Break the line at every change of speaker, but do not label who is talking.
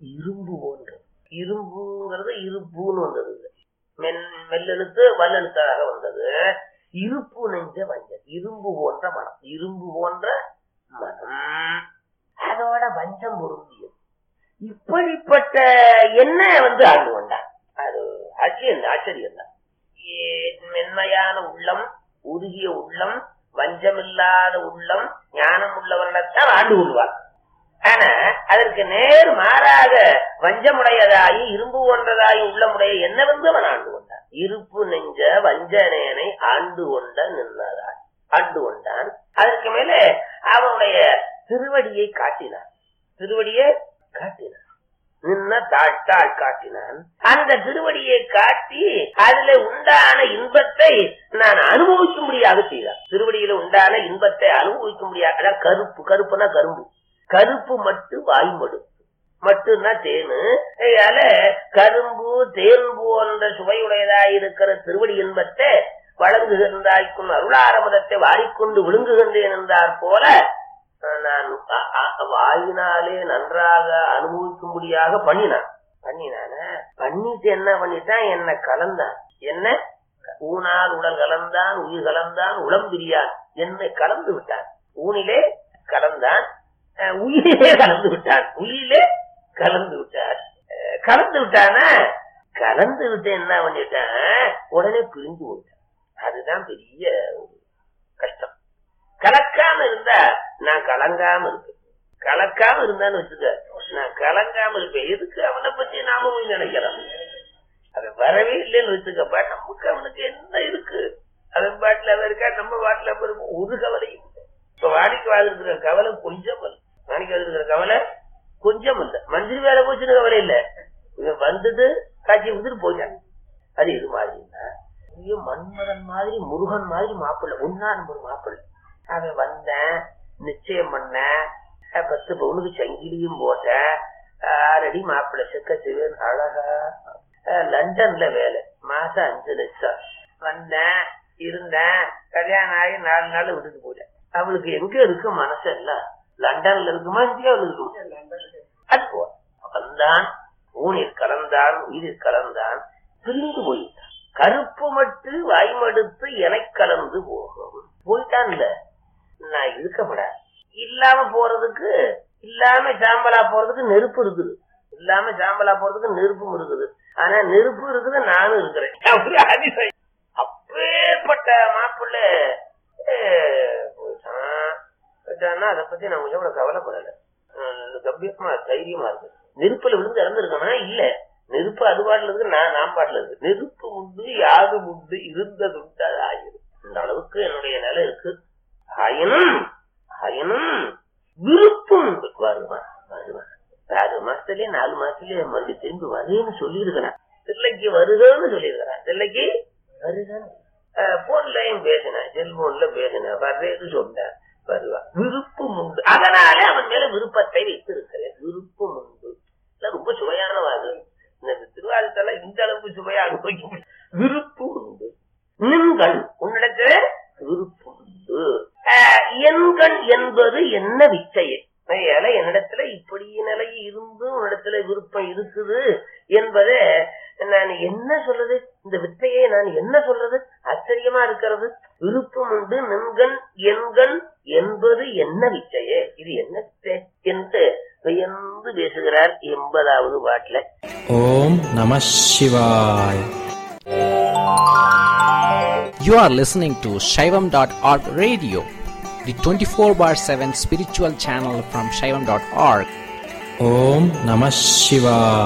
இரும்பு போன்றது இரும்புங்கிறது இருப்புன்னு வந்தது மென் மெல்லெழுத்து வல்லெழுத்தாக வந்தது இருப்பு நெஞ்ச வஞ்சம் இரும்பு போன்ற மனம் இரும்பு போன்ற மனம் அதோட வஞ்சம் பொருந்தியது இப்படிப்பட்ட என்ன வந்து ஆண்டு கொண்டான் அது ஆச்சரியம் ஆச்சரியம் தான் ஏ- மென்மையான உள்ளம் உருகிய உள்ளம் வஞ்சமில்லாத உள்ளம் ஞானம் உள்ளவர்களைத்தான் ஆண்டு கொள்வார் ஆனா அதற்கு நேர் மாறாக வஞ்சமுடையதாயி இரும்பு போன்றதாயி உள்ளமுடைய என்ன வந்து அவன் ஆண்டு கொண்டான் இருப்பு நெஞ்ச வஞ்சனேனை ஆண்டு கொண்ட நின்றதாய் ஆண்டு கொண்டான் அதற்கு மேலே அவனுடைய திருவடியை காட்டினான் திருவடியை காட்டினான் நின்ன தாழ்த்தாள் காட்டினான் அந்த திருவடியை காட்டி அதுல உண்டான இன்பத்தை நான் அனுபவிக்கும்படியாக செய்தான் திருவடியில உண்டான இன்பத்தை அனுபவிக்கும்படியாக அதான் கருப்பு கருப்புனா கரும்பு கருப்பு மட்டு வாய்மடு மட்டுன்னா தேனு அதனால கரும்பு தேன் போன்ற சுவையுடையதாய் இருக்கிற திருவடி இன்பத்தை வழங்குகின்றாய்க்கும் அருளாரமதத்தை வாரிக்கொண்டு விழுங்குகின்றேன் என்றார் போல நான் அ- அ- வாயினாலே நன்றாக அனுபவிக்கும்படியாக பண்ணினான் பண்ணினான பண்ணிட்டு என்ன பண்ணிட்டான் என்ன கலந்தான் என்ன ஊனால் உடல் கலந்தான் உயிர் கலந்தான் உளம் பிரியான் என்னை கலந்து விட்டான் ஊனிலே கலந்தான் அஹ், உயிரிலே கலந்து விட்டான் உயிரிலே கலந்து விட்டான் அஹ், கலந்து விட்டானா கலந்து விட்டு என்ன பண்ணிட்டான் உடனே பிரிஞ்சு போயிட்டான் அதுதான் பெரிய ஒரு கஷ்டம் கலக்காம இருந்தா நான் கலங்காம இருப்பேன் கலக்காம இருந்தான்னு வச்சுக்க நான் கலங்காம இருப்பேன் எதுக்கு அவனை பத்தி நாம போய் நினைக்கிறோம் அவன் வரவே இல்லைன்னு வச்சுக்கப்பா நமக்கு அவனுக்கு என்ன இருக்கு அவன் பாட்டுல அவன் இருக்கா நம்ம பாட்டுல அவன் இருக்கும் ஒரு கவலையும் இல்லை இப்ப வாடிக்கைவாது இருக்கிற கவலை கொஞ்சம் இல்லை வாடிக்கைவாது இருக்கிற கவலை கொஞ்சம் இல்லை மந்திரி வேலை போச்சுன்னு கவலை இல்லை இவன் வந்துட்டு காட்சி கொடுத்துட்டு போயிட்டான் அது இது மாதிரின்னா பெரிய மன்மதன் மாதிரி முருகன் மாதிரி மாப்பிள்ளை ஒன்னா நம்பர் மாப்பிள்ளை அவன் வந்தேன் நிச்சயம் பண்ணேன் அஹ் பத்து பவுனுக்கு சங்கிலியும் போட்டேன் ஆறடி மாப்பிள்ளை செக்க சிவன் அழகா அஹ் லண்டன்ல வேலை மாசம் அஞ்சு லட்சம் வந்தேன் இருந்தேன் கல்யாணம் ஆகி நாலு நாள் விட்டுட்டு போயிட்டேன் அவளுக்கு எங்க இருக்கு மனசு எல்லாம் லண்டன்ல இருக்குமா இந்தியாவில் இருக்குமா அது போ வந்தான் ஊனில் கலந்தான் உயிரில் கலந்தான் பிரிந்து போயிட்டான் கருப்பு மட்டு வாய்மடுத்து என கலந்து போகும் போயிட்டான்ல நான் இருக்கப்படாது இல்லாம போறதுக்கு இல்லாம சாம்பலா போறதுக்கு நெருப்பு இருக்குது இல்லாம சாம்பலா போறதுக்கு நெருப்பும் இருக்குது ஆனா நெருப்பு இருக்குது நானும் இருக்கிறேன் அப்படி அதிசயம். அப்பேற்பட்ட மாப்பிள்ள போயிட்டான் போயிட்டான்னா அதை பத்தி நான் கொஞ்சம் கூட கவலைப்படல அஹ் கம்பீரமா தைரியமா இருக்கு நெருப்புல விழுந்து இறந்துருக்கனா இல்ல நெருப்பு அது பாட்டுல இருக்கு நான் நான் பாட்டுல இருக்கு நெருப்பு உண்டு யாது உண்டு இருந்ததுண்டு அது ஆயிரும் இந்த அளவுக்கு என்னுடைய நிலை இருக்கு ஆயினும் ஆயினும் விருப்பம் உண்டு. வருவான் வருவான் ஆறு மாசத்துலயே நாலு மாசத்துலயே மறுபடியும் திரும்பி வருன்னு சொல்லியிருக்கிறான் தில்லைக்கு வருகன்னு சொல்லியிருக்கிறான் தில்லைக்கு வருகன்னு போன்லயும் பேசினேன் செல்போன்ல பேசினேன் வர்றேன்னு சொன்னேன் வருவான் விருப்பம் உண்டு அதனால அவன் மேல விருப்பத்தை வைத்திருக்கிறேன் விருப்பம் உண்டு இல்ல ரொம்ப சுவையான வாது இந்த திருவாரூத்தல இந்த அளவுக்கு சுவையா அனுபவிக்க முடியும். விருப்பம் உண்டு நின்கள் உன்னிடத்துல விருப்பம் உண்டு ஆஹ், எண்கள் என்பது என்ன விச்சையே ஏல என்னிடத்துல இப்படி நிலை இருந்து உன்னிடத்துல விருப்பம் இருக்குது என்பதை நான் என்ன சொல்றது இந்த வித்தையை நான் என்ன சொல்றது ஆச்சரியமா இருக்கிறது விருப்பம் உண்டு நின்கண் எண்கள் என்பது என்ன விச்சையே இது என்ன வித்தை என்று வியந்து பேசுகிறார் எண்பதாவது பாட்டுல
Om Namah Shivaya. You are listening to Shaivam.org radio, the 24 bar 7 spiritual channel from Shaivam.org. Om Namah Shivaya.